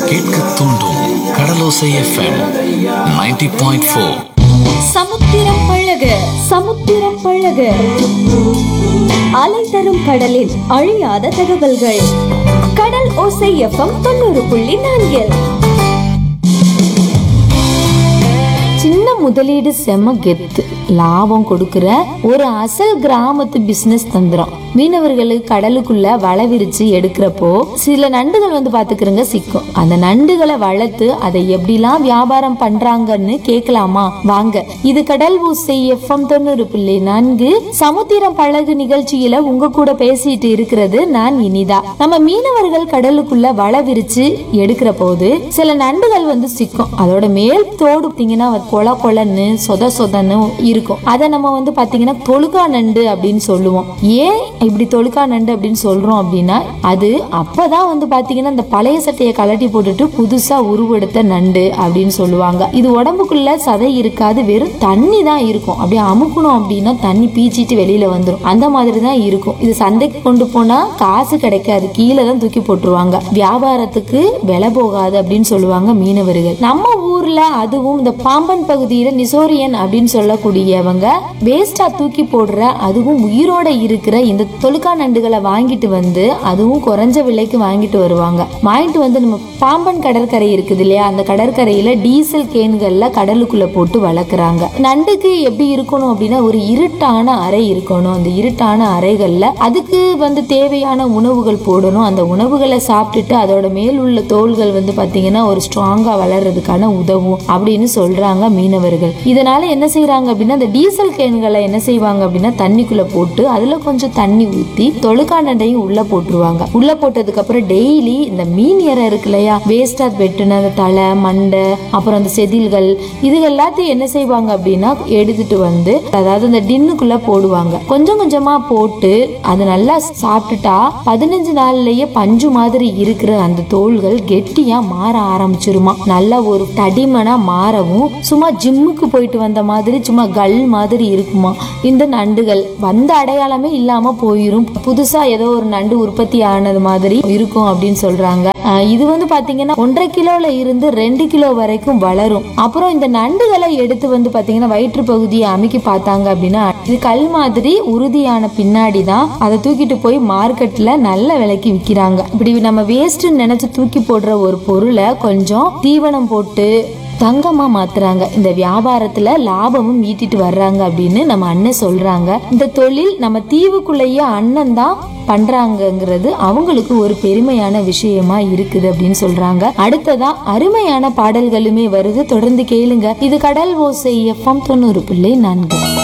கேட்க தூண்டும் கடலோசை FM 90.4 point four சமுத்திரம் பழக சமுத்திரம் பழக அலை தரும் கடலின் அழியாத தகவல்கள் கடல் ஓசை எஃப்எம் தொண்ணூறு புள்ளி நான்கில் சின்ன முதலீடு செம கெத்து லாபம் கொடுக்கிற ஒரு அசல் கிராமத்து பிசினஸ் தந்திரம் மீனவர்களுக்கு கடலுக்குள்ள வலை விரிச்சு எடுக்கிறப்போ சில நண்டுகள் வந்து பாத்துக்கிறங்க சிக்கும் அந்த நண்டுகளை வளர்த்து அதை எப்படிலாம் வியாபாரம் பண்றாங்கன்னு கேட்கலாமா வாங்க இது கடல் ஊசை எஃப்எம் தொண்ணூறு புள்ளி நான்கு சமுத்திரம் பழகு நிகழ்ச்சியில உங்க கூட பேசிட்டு இருக்கிறது நான் இனிதா நம்ம மீனவர்கள் கடலுக்குள்ள வலை விரிச்சு எடுக்கிற போது சில நண்டுகள் வந்து சிக்கும் அதோட மேல் தோடு பார்த்தீங்கன்னா கொல கொலன்னு சொத சொதன்னு இருக்கும் அதை நம்ம வந்து பாத்தீங்கன்னா தொழுகா நண்டு அப்படின்னு சொல்லுவோம் ஏன் இப்படி தொழுகா நண்டு அப்படின்னு சொல்றோம் அப்படின்னா அது அப்பதான் வந்து பாத்தீங்கன்னா இந்த பழைய சட்டையை கலட்டி போட்டுட்டு புதுசா உருவெடுத்த நண்டு அப்படின்னு சொல்லுவாங்க இது உடம்புக்குள்ள சதை இருக்காது வெறும் தண்ணி தான் இருக்கும் அப்படியே அமுக்கணும் அப்படின்னா தண்ணி பீச்சிட்டு வெளியில வந்துடும் அந்த மாதிரி தான் இருக்கும் இது சந்தைக்கு கொண்டு போனா காசு கிடைக்காது கீழே தான் தூக்கி போட்டுருவாங்க வியாபாரத்துக்கு விலை போகாது அப்படின்னு சொல்லுவாங்க மீனவர்கள் நம்ம ஊர்ல அதுவும் இந்த பாம்பன் பகுதியில நிசோரியன் அப்படின்னு சொல்லக்கூடியவங்க வேஸ்டா தூக்கி போடுற அதுவும் உயிரோட இருக்கிற இந்த தொழுக்கா நண்டுகளை வாங்கிட்டு வந்து அதுவும் குறைஞ்ச விலைக்கு வாங்கிட்டு வருவாங்க வாங்கிட்டு வந்து நம்ம பாம்பன் கடற்கரை இருக்குது இல்லையா அந்த கடற்கரையில டீசல் கேன்கள்ல கடலுக்குள்ள போட்டு வளர்க்குறாங்க நண்டுக்கு எப்படி இருக்கணும் அப்படின்னா ஒரு இருட்டான அறை இருக்கணும் அந்த இருட்டான அறைகள்ல அதுக்கு வந்து தேவையான உணவுகள் போடணும் அந்த உணவுகளை சாப்பிட்டுட்டு அதோட மேல் உள்ள தோள்கள் வந்து பாத்தீங்கன்னா ஒரு ஸ்ட்ராங்கா வளர்றதுக்கான உதவும் அப்படின்னு சொல்றாங்க மீனவர்கள் இதனால என்ன செய்யறாங்க அப்படின்னா அந்த டீசல் கேன்களை என்ன செய்வாங்க அப்படின்னா தண்ணிக்குள்ள போட்டு அதுல கொஞ்சம் தண்ணி ஊத்தி தொழுக்கானண்டையும் உள்ள போட்டுருவாங்க உள்ள போட்டதுக்கு அப்புறம் டெய்லி இந்த மீன் இறை இருக்கு இல்லையா வேஸ்டா வெட்டுன அந்த தலை மண்டை அப்புறம் அந்த செதில்கள் இது எல்லாத்தையும் என்ன செய்வாங்க அப்படின்னா எடுத்துட்டு வந்து அதாவது அந்த டின்னுக்குள்ள போடுவாங்க கொஞ்சம் கொஞ்சமா போட்டு அது நல்லா சாப்பிட்டுட்டா பதினஞ்சு நாள்லயே பஞ்சு மாதிரி இருக்கிற அந்த தோள்கள் கெட்டியா மாற ஆரம்பிச்சிருமா நல்ல ஒரு தடிமனா மாறவும் சும்மா ஜிம்முக்கு போயிட்டு வந்த மாதிரி சும்மா கல் மாதிரி இருக்குமா இந்த நண்டுகள் வந்த அடையாளமே இல்லாம போயிரும் புதுசா ஏதோ ஒரு நண்டு உற்பத்தி ஆனது மாதிரி இருக்கும் அப்படின்னு சொல்றாங்க ஆஹ் இது வந்து பாத்தீங்கன்னா ஒன்றரை கிலோல இருந்து ரெண்டு கிலோ வரைக்கும் வளரும் அப்புறம் இந்த நண்டுகளை எடுத்து வந்து பாத்தீங்கன்னா வயிற்று பகுதியை அமைக்கி பார்த்தாங்க அப்படின்னா இது கல் மாதிரி உறுதியான பின்னாடி தான் அதை தூக்கிட்டு போய் மார்க்கெட்ல நல்ல விலைக்கு விக்கிறாங்க இப்படி நம்ம வேஸ்ட் நினைச்சு தூக்கி போடுற ஒரு பொருளை கொஞ்சம் தீவனம் போட்டு தங்கமா மாத்துறாங்க இந்த வியாபாரத்துல லாபமும் ஈட்டிட்டு வர்றாங்க அப்படின்னு நம்ம அண்ணன் சொல்றாங்க இந்த தொழில் நம்ம தீவுக்குள்ளேயே அண்ணன் தான் பண்றாங்கங்கிறது அவங்களுக்கு ஒரு பெருமையான விஷயமா இருக்குது அப்படின்னு சொல்றாங்க அடுத்ததா அருமையான பாடல்களுமே வருது தொடர்ந்து கேளுங்க இது கடல் ஓசை எஃப்எம் தொண்ணூறு புள்ளி நான்கு